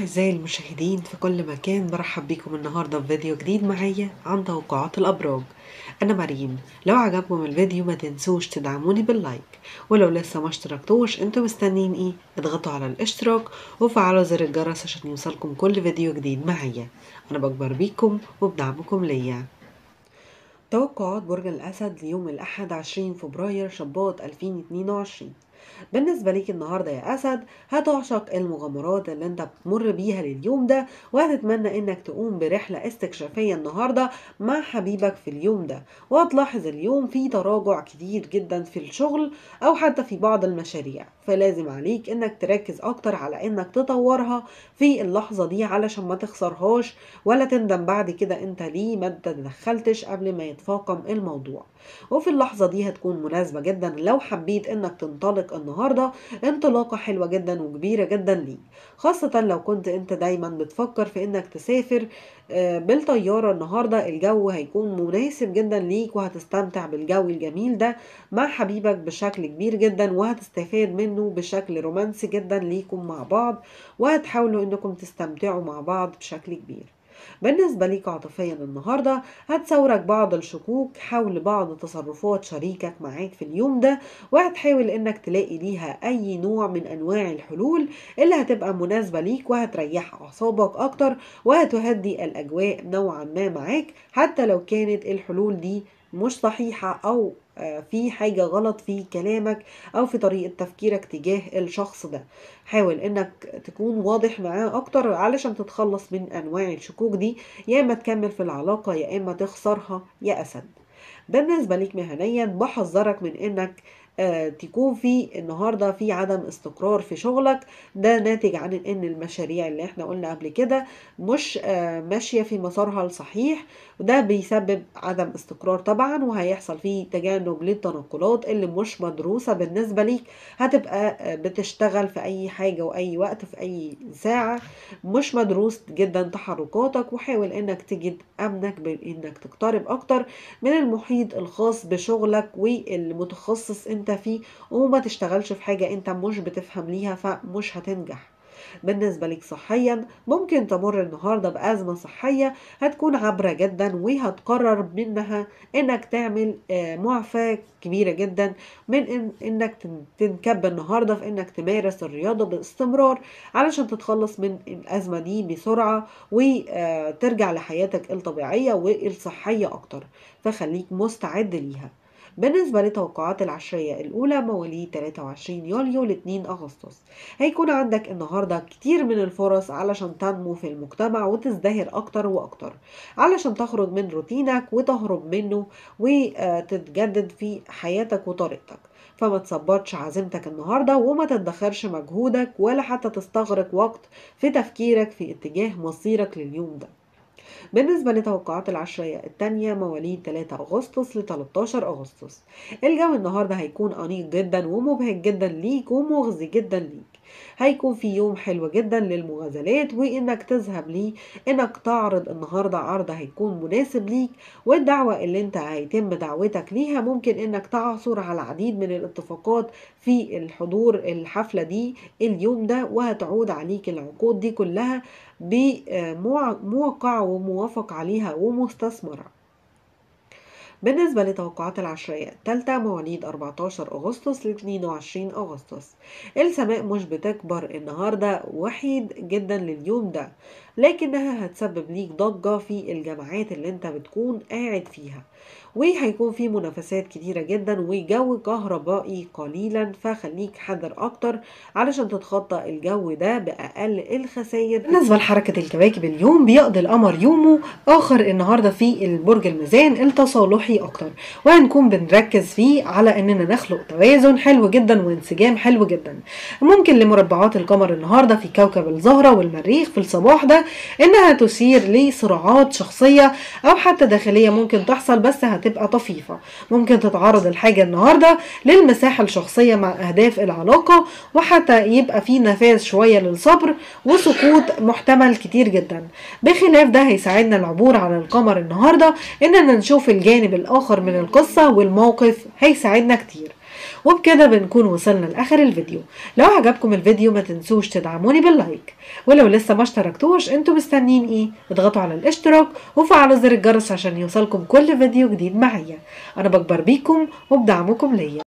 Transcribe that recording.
أعزائي المشاهدين في كل مكان برحب بكم النهاردة في فيديو جديد معايا عن توقعات الأبراج أنا مريم لو عجبكم الفيديو ما تنسوش تدعموني باللايك ولو لسه ما اشتركتوش انتوا مستنيين ايه اضغطوا على الاشتراك وفعلوا زر الجرس عشان يوصلكم كل فيديو جديد معايا أنا بكبر بيكم وبدعمكم ليا توقعات برج الأسد ليوم الأحد 20 فبراير شباط 2022 بالنسبة ليك النهاردة يا أسد هتعشق المغامرات اللي انت بتمر بيها لليوم ده وهتتمنى انك تقوم برحلة استكشافية النهاردة مع حبيبك في اليوم ده وهتلاحظ اليوم في تراجع كتير جدا في الشغل او حتى في بعض المشاريع فلازم عليك انك تركز اكتر على انك تطورها في اللحظة دي علشان ما تخسرهاش ولا تندم بعد كده انت ليه ما تدخلتش قبل ما يتفاقم الموضوع وفي اللحظة دي هتكون مناسبة جدا لو حبيت انك تنطلق النهاردة انطلاقة حلوة جدا وكبيرة جدا ليك خاصة لو كنت انت دايما بتفكر في انك تسافر بالطيارة النهاردة الجو هيكون مناسب جدا ليك وهتستمتع بالجو الجميل ده مع حبيبك بشكل كبير جدا وهتستفاد منه بشكل رومانسي جدا ليكم مع بعض وهتحاولوا انكم تستمتعوا مع بعض بشكل كبير بالنسبة ليك عاطفيا النهاردة هتثورك بعض الشكوك حول بعض تصرفات شريكك معاك في اليوم ده وهتحاول انك تلاقي ليها اي نوع من انواع الحلول اللي هتبقى مناسبة ليك وهتريح اعصابك اكتر وهتهدي الاجواء نوعا ما معاك حتى لو كانت الحلول دي مش صحيحة او في حاجة غلط في كلامك أو في طريقة تفكيرك تجاه الشخص ده حاول إنك تكون واضح معاه أكتر علشان تتخلص من أنواع الشكوك دي يا إما تكمل في العلاقة يا إما تخسرها يا أسد بالنسبة ليك مهنيا بحذرك من إنك آه تكون في النهاردة في عدم استقرار في شغلك ده ناتج عن ان المشاريع اللي احنا قلنا قبل كده مش آه ماشية في مسارها الصحيح وده بيسبب عدم استقرار طبعا وهيحصل فيه تجنب للتنقلات اللي مش مدروسة بالنسبة ليك هتبقى آه بتشتغل في اي حاجة واي وقت في اي ساعة مش مدروس جدا تحركاتك وحاول انك تجد امنك بانك تقترب اكتر من المحيط الخاص بشغلك والمتخصص انت انت فيه وما تشتغلش في حاجة انت مش بتفهم ليها فمش هتنجح بالنسبة لك صحيا ممكن تمر النهاردة بأزمة صحية هتكون عبرة جدا وهتقرر منها انك تعمل معفاة كبيرة جدا من إن انك تنكب النهاردة في انك تمارس الرياضة باستمرار علشان تتخلص من الأزمة دي بسرعة وترجع لحياتك الطبيعية والصحية أكتر فخليك مستعد ليها بالنسبة لتوقعات العشرية الأولى مواليد 23 يوليو ل 2 أغسطس هيكون عندك النهاردة كتير من الفرص علشان تنمو في المجتمع وتزدهر أكتر وأكتر علشان تخرج من روتينك وتهرب منه وتتجدد في حياتك وطريقتك فما تصبرش عزيمتك النهاردة وما تدخرش مجهودك ولا حتى تستغرق وقت في تفكيرك في اتجاه مصيرك لليوم ده بالنسبة لتوقعات العشرية التانية مواليد 3 أغسطس ل 13 أغسطس الجو النهاردة هيكون أنيق جدا ومبهج جدا ليك ومغزي جدا ليك هيكون في يوم حلو جدا للمغازلات وانك تذهب ليه انك تعرض النهاردة عرض هيكون مناسب ليك والدعوة اللي انت هيتم دعوتك ليها ممكن انك تعثر على العديد من الاتفاقات في الحضور الحفلة دي اليوم ده وهتعود عليك العقود دي كلها بموقع وموافق عليها ومستثمرة بالنسبة لتوقعات العشرية التالتة مواليد 14 أغسطس ل 22 أغسطس السماء مش بتكبر النهاردة وحيد جدا لليوم ده لكنها هتسبب ليك ضجة في الجامعات اللي انت بتكون قاعد فيها وهيكون في منافسات كتيرة جدا وجو كهربائي قليلا فخليك حذر اكتر علشان تتخطى الجو ده بأقل الخسائر بالنسبة لحركة الكواكب اليوم بيقضي القمر يومه آخر النهاردة في البرج الميزان التصالحي أكتر وهنكون بنركز فيه على إننا نخلق توازن حلو جدا وانسجام حلو جدا ممكن لمربعات القمر النهاردة في كوكب الزهرة والمريخ في الصباح ده إنها تثير لصراعات شخصية أو حتى داخلية ممكن تحصل بس هتبقى طفيفة ممكن تتعرض الحاجة النهاردة للمساحة الشخصية مع أهداف العلاقة وحتى يبقى في نفاذ شوية للصبر وسقوط محتمل كتير جدا بخلاف ده هيساعدنا العبور على القمر النهاردة إننا نشوف الجانب الآخر من القصة والموقف هيساعدنا كتير وبكده بنكون وصلنا لاخر الفيديو لو عجبكم الفيديو ما تنسوش تدعموني باللايك ولو لسه ما اشتركتوش انتوا مستنيين ايه اضغطوا على الاشتراك وفعلوا زر الجرس عشان يوصلكم كل فيديو جديد معايا انا بكبر بيكم وبدعمكم ليا